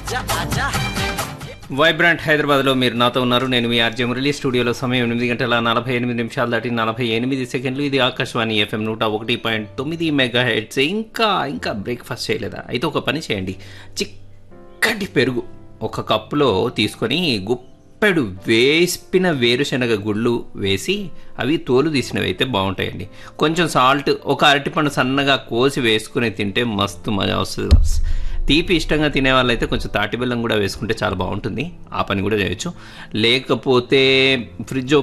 Vibrant హైదరాబాద్లో మీరు నాతో ఉన్నారు నేను మీ ఆర్జే మురళి స్టూడియోలో సమయం ఎనిమిది గంటల నలభై ఎనిమిది నిమిషాలు దాటి నలభై ఎనిమిది సెకండ్లు ఇది ఆకాశవాణి ఎఫ్ఎం నూట ఒకటి పాయింట్ తొమ్మిది మెగా హెడ్స్ ఇంకా ఇంకా బ్రేక్ఫాస్ట్ చేయలేదా అయితే ఒక పని చేయండి చిక్కటి పెరుగు ఒక కప్పులో తీసుకొని గుప్పెడు వేసిన వేరుశనగ గుళ్ళు వేసి అవి తోలు తీసినవి అయితే బాగుంటాయండి కొంచెం సాల్ట్ ఒక అరటిపండు సన్నగా కోసి వేసుకుని తింటే మస్తు మజా వస్తుంది బాస్. తీపి ఇష్టంగా తినే వాళ్ళైతే కొంచెం తాటి బెల్లం కూడా వేసుకుంటే చాలా బాగుంటుంది ఆ పని కూడా చేయొచ్చు లేకపోతే ఫ్రిడ్జ్